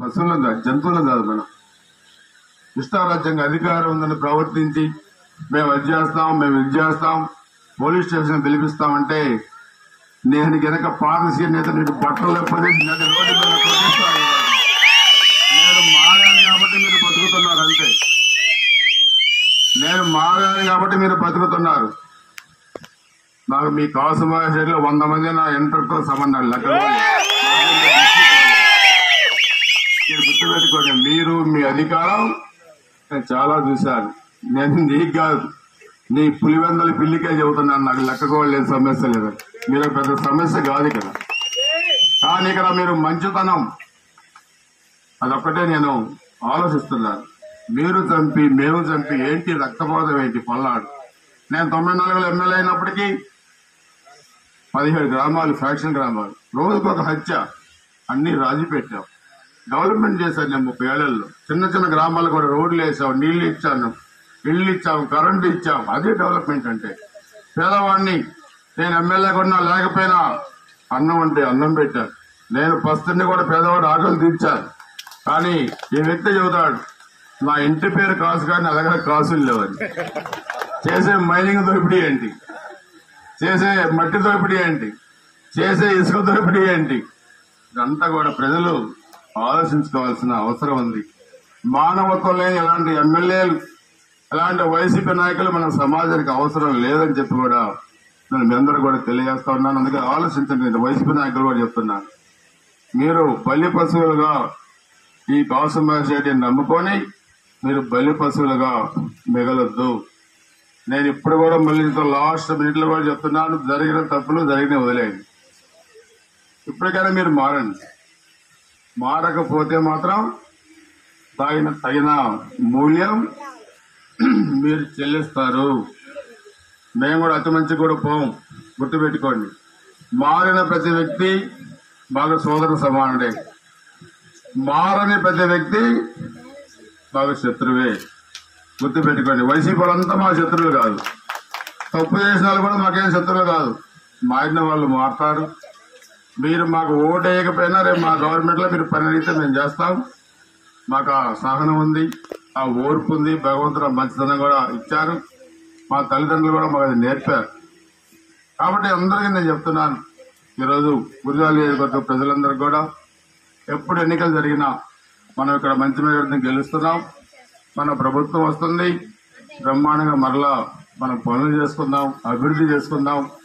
పశువులం కాదు జంతువులం కాదు మనం ఇష్టారాజ్యంగా అధికారం ఉందని ప్రవర్తించి మేము అది చేస్తాం మేము ఇది చేస్తాం పోలీస్ స్టేషన్ పిలిపిస్తామంటే నేను గనక పార్టీ నేత నీటి బట్టలు లేకపోతే నది రోడ్డు మీద కొట్టిస్తాను. నేను మారాను కాబట్టి మీరు బతుకుతున్నారు అంతే నేను మారాను కాబట్టి మీరు బతుకుతున్నారు నాకు మీ కాసుమాషలో వంద మంది నా ఇంటర్తో సంబంధాలు లెక్క మీరు గుర్తుపెట్టుకోండి మీరు మీ అధికారం నేను చాలా చూశాను నేను నీకు కాదు నీ పులివెందల పిల్లికే చెబుతున్నాను నాకు లెక్కకోలేదు సమస్య లేదు మీరు పెద్ద సమస్య కాదు ఇక్కడ కానీ ఇక్కడ మీరు మంచితనం అదొక్కటే నేను ఆలోచిస్తున్నాను మీరు చంపి మేము చంపి ఏంటి రక్తపాతం ఏంటి పల్నాడు నేను తొంభై నాలుగులో ఎమ్మెల్యే అయినప్పటికీ పదిహేడు గ్రామాలు ఫ్యాక్షన్ గ్రామాలు రోజుకు ఒక హత్య అన్ని రాజీ పెట్టాం డెవలప్మెంట్ చేశాను నేను ముప్పై ఏళ్లలో చిన్న చిన్న గ్రామాలు కూడా రోడ్లు వేసాం నీళ్లు ఇచ్చాను ఇళ్లు ఇచ్చాం కరెంటు ఇచ్చాం అదే డెవలప్మెంట్ అంటే పేదవాడిని నేను ఎమ్మెల్యే కొన్నా లేకపోయినా అన్నం అంటే అన్నం పెట్టాను నేను పస్తుని కూడా పేదవాడు ఆకలి తీర్చాను కానీ ఈ వ్యక్తి చెబుతాడు నా ఇంటి పేరు కాసు కానీ నా దగ్గర కాసులు లేవని చేసే మైనింగ్ దోపిడీ ఏంటి చేసే మట్టి దోపిడీ ఏంటి చేసే ఇసుక దోపిడీ ఏంటి ఇదంతా కూడా ప్రజలు ఆలోచించుకోవాల్సిన అవసరం ఉంది మానవత్వం లేని ఎలాంటి ఎమ్మెల్యేలు ఎలాంటి వైసీపీ నాయకులు మన సమాజానికి అవసరం లేదని చెప్పి కూడా నేను మీ అందరూ కూడా తెలియజేస్తా ఉన్నాను అందుకే ఆలోచించండి నేను వైసీపీ నాయకులు కూడా చెప్తున్నాను మీరు బలి పశువులుగా ఈ కాసుమహేష్ రెడ్డిని నమ్ముకొని మీరు బలి పశువులుగా మిగలొద్దు నేను ఇప్పుడు కూడా మళ్ళీ లాస్ట్ మినిట్ లో కూడా చెప్తున్నాను జరిగిన తప్పులు జరిగిన వదిలేయండి ఇప్పటికైనా మీరు మారండి మారకపోతే మాత్రం తగిన తగిన మూల్యం మీరు చెల్లిస్తారు మేము కూడా అతి మంచి కూడా పోం గుర్తుపెట్టుకోండి మారిన ప్రతి వ్యక్తి బాగా సోదరు సమానుడే మారని ప్రతి వ్యక్తి బాగా శత్రువే గుర్తుపెట్టుకోండి వైసీపీ వాళ్ళంతా మా శత్రువులు కాదు తప్పు చేసిన వాళ్ళు కూడా మాకేం శత్రువులు కాదు మారిన వాళ్ళు మారుతారు మీరు మాకు ఓటు వేయకపోయినా రేపు మా గవర్నమెంట్ లో మీరు పని అడిగితే మేము చేస్తాం మాకు ఆ సహనం ఉంది ఆ ఓర్పు ఉంది భగవంతుడు ఆ మంచితనం కూడా ఇచ్చారు మా తల్లిదండ్రులు కూడా మాకు అది నేర్పారు కాబట్టి అందరికీ నేను చెప్తున్నాను ఈరోజు గురిజాల నియోజకవర్గ ప్రజలందరికీ కూడా ఎప్పుడు ఎన్నికలు జరిగినా మనం ఇక్కడ మంచి మీద గెలుస్తున్నాం మన ప్రభుత్వం వస్తుంది బ్రహ్మాండంగా మరలా మనం పనులు చేసుకుందాం అభివృద్ధి చేసుకుందాం